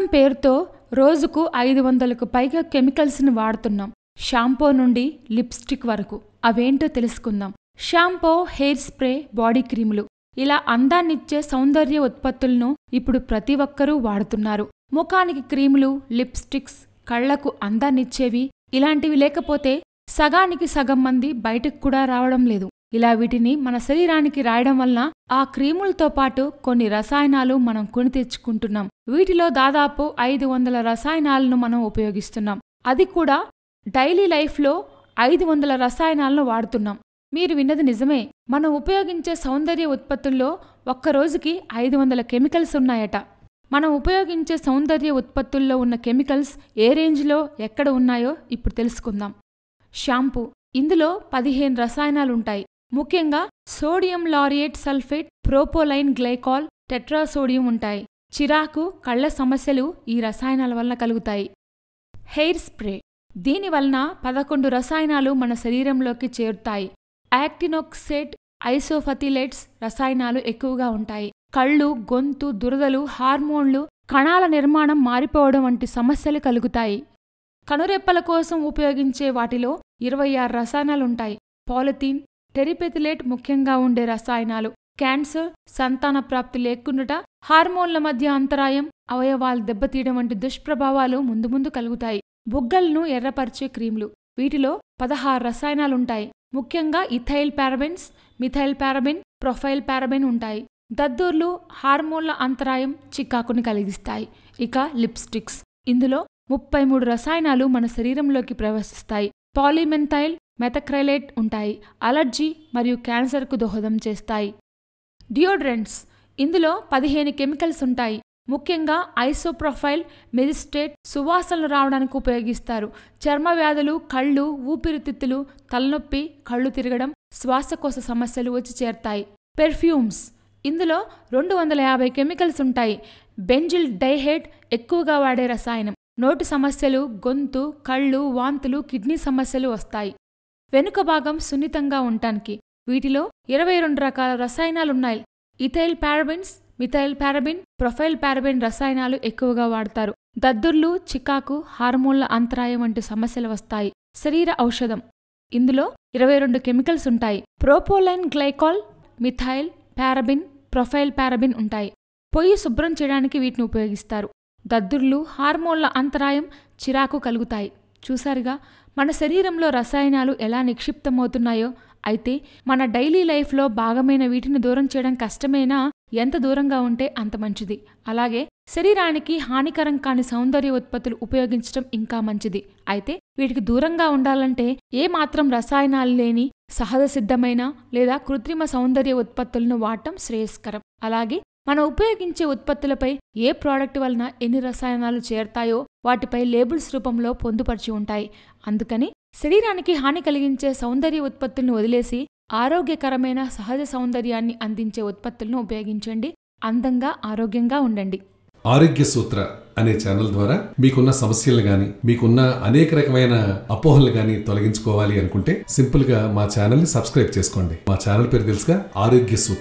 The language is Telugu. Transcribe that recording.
పేరుతో రోజుకు ఐదు వందలకు పైగా కెమికల్స్ని వాడుతున్నాం షాంపూ నుండి లిప్స్టిక్ వరకు అవేంటో తెలుసుకుందాం షాంపూ హెయిర్ స్ప్రే బాడీ క్రీములు ఇలా అందాన్నిచ్చే సౌందర్య ఉత్పత్తులను ఇప్పుడు ప్రతి ఒక్కరూ వాడుతున్నారు ముఖానికి క్రీములు లిప్స్టిక్స్ కళ్లకు అందాన్నిచ్చేవి ఇలాంటివి లేకపోతే సగానికి సగం మంది బయటకు కూడా రావడం లేదు ఇలా వీటిని మన శరీరానికి రాయడం వలన ఆ క్రీములతో పాటు కొన్ని రసాయనాలు మనం కొని తెచ్చుకుంటున్నాం వీటిలో దాదాపు ఐదు వందల రసాయనాలను మనం ఉపయోగిస్తున్నాం అది కూడా డైలీ లైఫ్లో ఐదు వందల రసాయనాలను వాడుతున్నాం మీరు విన్నది నిజమే మనం ఉపయోగించే సౌందర్య ఉత్పత్తుల్లో ఒక్క రోజుకి ఐదు వందల కెమికల్స్ ఉన్నాయట మనం ఉపయోగించే సౌందర్య ఉత్పత్తుల్లో ఉన్న కెమికల్స్ ఏ రేంజ్లో ఎక్కడ ఉన్నాయో ఇప్పుడు తెలుసుకుందాం షాంపూ ఇందులో పదిహేను రసాయనాలుంటాయి ముఖ్యంగా sodium laureth sulphate propylene glycol tetrasodium ఉంటాయి చిరాకు కళ్ల సమస్యలు ఈ రసాయనాల వలన కలుగుతాయి హెయిర్ స్ప్రే దీనివలన పదకొండు రసాయనాలు మన శరీరంలోకి చేరుతాయి యాక్టినోక్సేట్ ఐసోఫతిలేట్స్ రసాయనాలు ఎక్కువగా ఉంటాయి కళ్ళు గొంతు దురదలు హార్మోన్లు కణాల నిర్మాణం మారిపోవడం వంటి సమస్యలు కలుగుతాయి కనురెప్పల కోసం ఉపయోగించే వాటిలో ఇరవై ఆరు రసాయనాలుంటాయి పాలిథీన్ టెరిపెథిలేట్ ముఖ్యంగా ఉండే రసాయనాలు క్యాన్సర్ సంతాన ప్రాప్తి లేకుండాట హార్మోన్ల మధ్య అంతరాయం అవయవాలు దెబ్బతీయడం వంటి దుష్ప్రభావాలు ముందు ముందు కలుగుతాయి బుగ్గలను ఎర్రపరిచే క్రీములు వీటిలో పదహారు రసాయనాలుంటాయి ముఖ్యంగా ethyl parabens methyl paraben propyl paraben ఉంటాయి దద్దూర్లు హార్మోన్ల అంతరాయం చికాకుని కలిగిస్తాయి ఇక లిప్స్టిక్స్ ఇందులో ముప్పై మూడు రసాయనాలు మన శరీరంలోకి ప్రవేశిస్తాయి పాలిమెంథైల్ మెథక్రైలేట్ ఉంటాయి అలర్జీ మరియు క్యాన్సర్కు దోహదం చేస్తాయి డియోడ్రెంట్స్ ఇందులో పదిహేను కెమికల్స్ ఉంటాయి ముఖ్యంగా ఐసోప్రొఫైల్ మెజిస్ట్రేట్ సువాసనలు రావడానికి ఉపయోగిస్తారు చర్మ వ్యాధులు కళ్ళు ఊపిరితిత్తులు తలనొప్పి కళ్ళు తిరగడం శ్వాసకోశ సమస్యలు వచ్చి చేరతాయి పెర్ఫ్యూమ్స్ ఇందులో రెండు వందల యాభై కెమికల్స్ ఉంటాయి బెంజిల్ డైహెడ్ ఎక్కువగా వాడే రసాయనం నోటి సమస్యలు గొంతు కళ్ళు వాంతులు కిడ్నీ సమస్యలు వస్తాయి వెనుక భాగం సున్నితంగా ఉండటానికి వీటిలో ఇరవై రెండు రకాల రసాయనాలున్నాయి ethyl parabens methyl paraben propyl paraben రసాయనాలు ఎక్కువగా వాడతారు దద్దుర్లు చికాకు హార్మోన్ల అంతరాయం వంటి సమస్యలు వస్తాయి శరీర ఔషధం ఇందులో ఇరవై రెండు కెమికల్స్ ఉంటాయి propylene glycol methyl paraben propyl paraben ఉంటాయి పొయ్యి శుభ్రం చేయడానికి వీటిని ఉపయోగిస్తారు దద్దుర్లు హార్మోన్ల అంతరాయం చిరాకు కలుగుతాయి చూసారుగా మన శరీరంలో రసాయనాలు ఎలా నిక్షిప్తమవుతున్నాయో అయితే మన డైలీ లైఫ్లో భాగమైన వీటిని దూరం చేయడం కష్టమైనా ఎంత దూరంగా ఉంటే అంత మంచిది అలాగే శరీరానికి హానికరం కాని సౌందర్య ఉత్పత్తులు ఉపయోగించడం ఇంకా మంచిది అయితే వీటికి దూరంగా ఉండాలంటే ఏ మాత్రం రసాయనాలు లేని సహజ సిద్ధమైన లేదా కృత్రిమ సౌందర్య ఉత్పత్తులను వాడటం శ్రేయస్కరం అలాగే మనం ఉపయోగించే ఉత్పత్తులపై ఏ ప్రోడక్ట్ వలన ఎన్ని రసాయనాలు చేరతాయో వాటిపై లేబుల్స్ రూపంలో పొందుపరిచి ఉంటాయి అందుకని శరీరానికి హాని కలిగించే సౌందర్య ఉత్పత్తులను వదిలేసి ఆరోగ్యకరమైన సహజ సౌందర్యాన్ని అందించే ఉత్పత్తులను ఉపయోగించండి అందంగా ఆరోగ్యంగా ఉండండి ఆరోగ్య సూత్ర అనే ఛానల్ ద్వారా మీకున్న సమస్యలు గాని మీకున్న అనేక రకమైన అపోహలు గాని తొలగించుకోవాలి అనుకుంటే సింపుల్ గా మా ఛానల్ ని సబ్స్క్రైబ్ చేసుకోండి మా ఛానల్ పేరు తెలుసుగా ఆరోగ్య సూత్ర